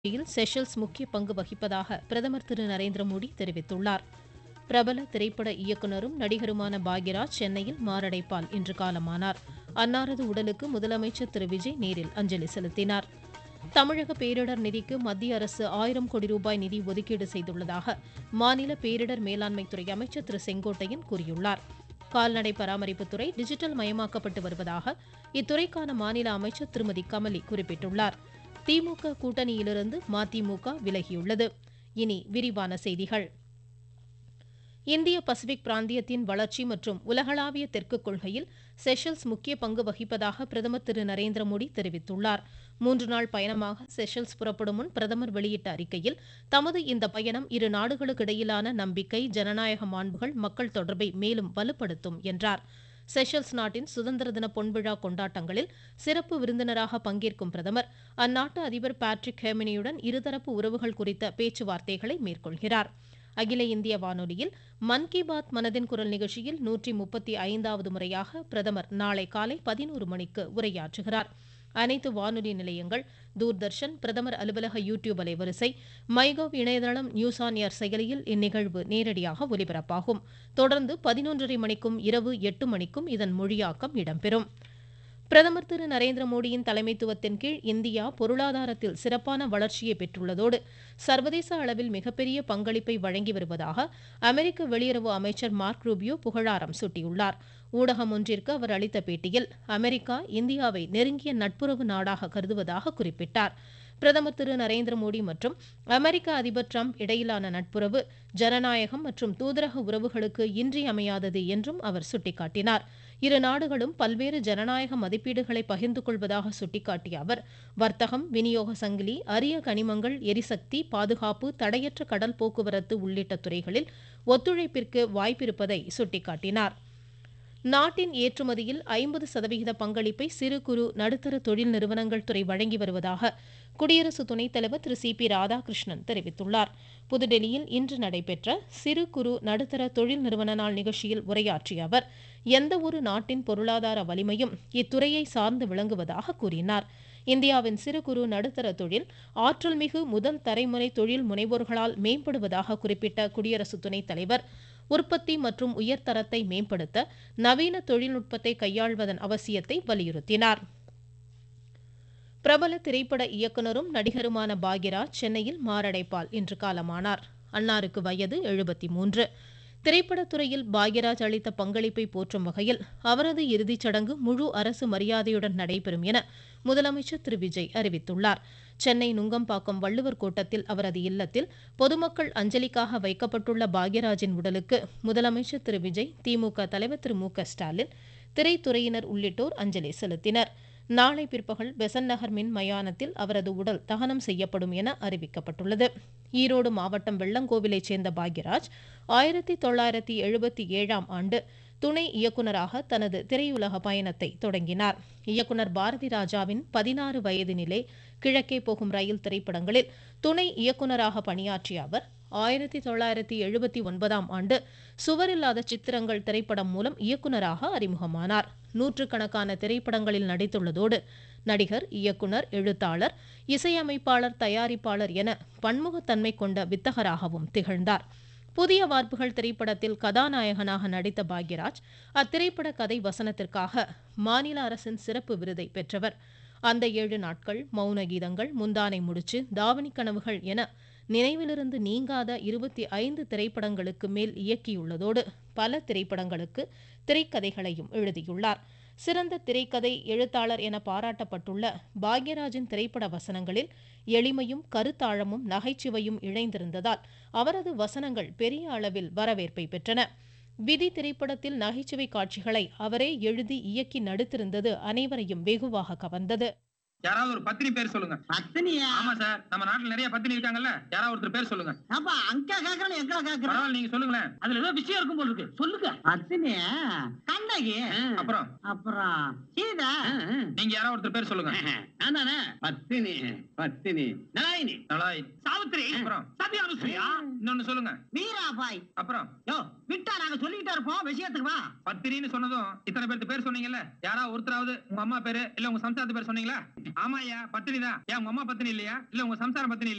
யில் செஷல்ஸ் முக்கிய பங்கு வகிப்பதாக பிரதமர் திரு நரேந்திர மோடி தெரிவித்துள்ளார் பிரபல திரைப்பட இயக்குனரும் நடிகருமான பாக்யராஜ் சென்னையில் மாரடைப்பால் இன்று காலமானார் அன்னாரது உடலுக்கு முதலமைச்சர் திரு விஜய் நேரில் அஞ்சலி செலுத்தினார் தமிழக பேரிடர் நிதிக்கு மத்திய அரசு ஆயிரம் கோடி ரூபாய் நிதி ஒதுக்கீடு செய்துள்ளதாக மாநில பேரிடர் மேலாண்மைத்துறை அமைச்சர் திரு செங்கோட்டையன் கூறியுள்ளார் கால்நடை பராமரிப்புத்துறை டிஜிட்டல் மயமாக்கப்பட்டு வருவதாக இத்துறைக்கான மாநில அமைச்சர் திருமதி கமலி குறிப்பிட்டுள்ளார் திமுக கூட்டணியிலிருந்து மதிமுக விலகியுள்ளது இனி விரிவான செய்திகள் இந்திய பசிபிக் பிராந்தியத்தின் வளர்ச்சி மற்றும் உலகளாவிய தெற்கு கொள்கையில் செஷல்ஸ் முக்கிய பங்கு வகிப்பதாக பிரதமர் திரு நரேந்திர மோடி தெரிவித்துள்ளார் மூன்று நாள் பயணமாக செஷல்ஸ் புறப்படும் முன் பிரதமர் வெளியிட்ட அறிக்கையில் தமது இந்த பயணம் இரு நாடுகளுக்கிடையிலான நம்பிக்கை ஜனநாயக மாண்புகள் மக்கள் தொடர்பை மேலும் வலுப்படுத்தும் என்றார் செஷல்ஸ் நாட்டின் சுதந்திர தின பொன்விழா கொண்டாட்டங்களில் சிறப்பு விருந்தினராக பங்கேற்கும் பிரதமர் அந்நாட்டு அதிபர் பேட்ரிக் ஹேமினியுடன் இருதரப்பு உறவுகள் குறித்த பேச்சுவார்த்தைகளை மேற்கொள்கிறார் அகில இந்திய வானொலியில் மன் கி பாத் மனதின் குரல் நிகழ்ச்சியில் நூற்றி முப்பத்தி ஐந்தாவது முறையாக பிரதமர் நாளை காலை பதினோரு மணிக்கு உரையாற்றுகிறார் அனைத்து வானொலி நிலையங்கள் தூர்தர்ஷன் பிரதமர் அலுவலக யூ டியூப் அலைவரிசை மைகவ் இணையதளம் நியூஸ் ஆன் ஏர் செயலியில் இந்நிகழ்வு நேரடியாக ஒலிபரப்பாகும் தொடர்ந்து பதினொன்றரை மணிக்கும் இரவு எட்டு மணிக்கும் இதன் மொழியாக்கம் இடம்பெறும் பிரதமர் திரு நரேந்திர மோடியின் தலைமைத்துவத்தின் கீழ் இந்தியா பொருளாதாரத்தில் சிறப்பான வளர்ச்சியை பெற்றுள்ளதோடு சர்வதேச அளவில் மிகப்பெரிய பங்களிப்பை வழங்கி வருவதாக அமெரிக்க வெளியுறவு அமைச்சர் மார்க் ரூபியோ புகழாரம் சூட்டியுள்ளார் ஊடகம் ஒன்றிற்கு அவர் அளித்த பேட்டியில் அமெரிக்கா இந்தியாவை நெருங்கிய நட்புறவு நாடாக கருதுவதாக குறிப்பிட்டார் பிரதமர் திரு நரேந்திர மோடி மற்றும் அமெரிக்க அதிபர் டிரம்ப் இடையிலான நட்புறவு ஜனநாயகம் மற்றும் தூதரக உறவுகளுக்கு இன்றியமையாதது என்றும் அவர் சுட்டிக்காட்டினார் இரு நாடுகளும் பல்வேறு ஜனநாயக மதிப்பீடுகளை பகிர்ந்து கொள்வதாக சுட்டிக்காட்டிய அவர் வர்த்தகம் விநியோக சங்கிலி அரிய கனிமங்கள் எரிசக்தி பாதுகாப்பு தடையற்ற கடல் போக்குவரத்து உள்ளிட்ட துறைகளில் ஒத்துழைப்பிற்கு வாய்ப்பிருப்பதை சுட்டிக்காட்டினார் நாட்டின் ஏற்றுமதியில் ஐம்பது சதவிகித பங்களிப்பை சிறு குறு நடுத்தர தொழில் நிறுவனங்கள் துறை வழங்கி வருவதாக குடியரசு துணைத் தலைவர் திரு சி பி ராதாகிருஷ்ணன் தெரிவித்துள்ளார் புதுடெல்லியில் இன்று நடைபெற்ற சிறு குறு நடுத்தர தொழில் நிறுவன நாள் நிகழ்ச்சியில் உரையாற்றிய அவர் எந்த ஒரு நாட்டின் பொருளாதார வலிமையும் இத்துறையை சார்ந்து விளங்குவதாக கூறினார் இந்தியாவின் சிறு குறு நடுத்தர தொழில் ஆற்றல் மிகு முதல் தலைமுறை தொழில் முனைவோர்களால் மேம்படுவதாக குறிப்பிட்ட குடியரசு துணைத் தலைவர் உற்பத்தி மற்றும் உயர்தரத்தை மேம்படுத்த நவீன தொழில்நுட்பத்தை கையாள்வதன் அவசியத்தை வலியுறுத்தினார் பிரபல திரைப்பட இயக்குனரும் நடிகருமான பாக்யராஜ் சென்னையில் மாரடைப்பால் இன்று காலமானார் அன்னாருக்கு வயது எழுபத்தி மூன்று திரைப்படத்துறையில் பாக்யராஜ் அளித்த பங்களிப்பை போற்றும் வகையில் அவரது இறுதிச் சடங்கு முழு அரசு மரியாதையுடன் நடைபெறும் என முதலமைச்சர் திரு விஜய் அறிவித்துள்ளார் சென்னை நுங்கம்பாக்கம் வள்ளுவர் கோட்டத்தில் அவரது இல்லத்தில் பொதுமக்கள் அஞ்சலிக்காக வைக்கப்பட்டுள்ள பாக்யராஜின் உடலுக்கு முதலமைச்சர் திரு விஜய் திமுக தலைவர் திரு மு க ஸ்டாலின் திரைத்துறையினர் உள்ளிட்டோர் அஞ்சலி செலுத்தினர் நாளை பிற்பகல் பெசன் நகர் மின் மயானத்தில் அவரது உடல் தகனம் செய்யப்படும் என அறிவிக்கப்பட்டுள்ளது ஈரோடு மாவட்டம் வெள்ளங்கோவிலைச் சேர்ந்த பாக்யராஜ் ஆயிரத்தி தொள்ளாயிரத்தி எழுபத்தி ஏழாம் ஆண்டு துணை இயக்குநராக தனது திரையுலக பயணத்தை தொடங்கினார் இயக்குனர் பாரதி ராஜாவின் பதினாறு வயதினிலே கிழக்கே போகும் ரயில் திரைப்படங்களில் துணை இயக்குநராக பணியாற்றிய அவர் ஆயிரத்தி தொள்ளாயிரத்தி எழுபத்தி ஒன்பதாம் ஆண்டு சுவரில்லாத சித்திரங்கள் திரைப்படம் மூலம் இயக்குநராக அறிமுகமானார் நூற்றுக்கணக்கான திரைப்படங்களில் நடித்துள்ளதோடு நடிகர் இயக்குனர் எழுத்தாளர் இசையமைப்பாளர் தயாரிப்பாளர் என பன்முகத்தன்மை கொண்ட வித்தகராகவும் திகழ்ந்தார் புதிய வார்ப்புகள் திரைப்படத்தில் கதாநாயகனாக நடித்த பாக்யராஜ் அத்திரைப்பட கதை வசனத்திற்காக மாநில அரசின் சிறப்பு விருதை பெற்றவர் அந்த ஏழு நாட்கள் மௌன கீதங்கள் முந்தானை முடிச்சு தாவணி கனவுகள் என நினைவிலிருந்து நீங்காத இருபத்தி ஐந்து திரைப்படங்களுக்கு மேல் இயக்கியுள்ளதோடு பல திரைப்படங்களுக்கு திரைக்கதைகளையும் எழுதியுள்ளார் சிறந்த திரைக்கதை எழுத்தாளர் என பாராட்டப்பட்டுள்ள பாக்யராஜின் திரைப்பட வசனங்களில் எளிமையும் கருத்தாழமும் நகைச்சுவையும் இணைந்திருந்ததால் அவரது வசனங்கள் பெரிய அளவில் வரவேற்பை பெற்றன விதி திரைப்படத்தில் நகைச்சுவை காட்சிகளை அவரே எழுதி இயக்கி நடித்திருந்தது அனைவரையும் வெகுவாக கவர்ந்தது யாராவது ஒரு பத்தினி பேர் சொல்லுங்க பத்தினியா ஆமா சார் நம்ம நாட்டுல நிறைய பத்தினி இருக்காங்கல்ல யாராவது ஒருத்தர் பேர் சொல்லுங்க அப்பா அங்க கேக்குறேன் எங்க கேக்குறேன் பரவாயில்ல நீங்க சொல்லுங்களேன் அதுல ஏதோ விஷயம் இருக்கும் போல இருக்கு சொல்லுங்க பத்தினியா கண்ணகி அப்புறம் அப்புறம் சீதா நீங்க யாராவது ஒருத்தர் பேர் சொல்லுங்க நான் தானே பத்தினி பத்தினி நலாயினி நலாய் சாவித்திரி அப்புறம் சத்யானுஸ்ரீயா இன்னொன்னு சொல்லுங்க மீராபாய் அப்புறம் யோ விட்டா நாங்க சொல்லிக்கிட்டே இருப்போம் விஷயத்துக்கு வா பத்திரின்னு சொன்னதும் இத்தனை பேருக்கு பேர் சொன்னீங்கல்ல யாராவது ஒருத்தராவது உங்க அம்மா பேரு இல்ல உங்க சம்சாரத்து பேர் சொன்னீங்களா ஆமா ஐயா பத்தினி தான் ஏன் உங்க அம்மா பத்தினி இல்லையா இல்ல உங்க சம்சாரம் பத்தினி இல்லையா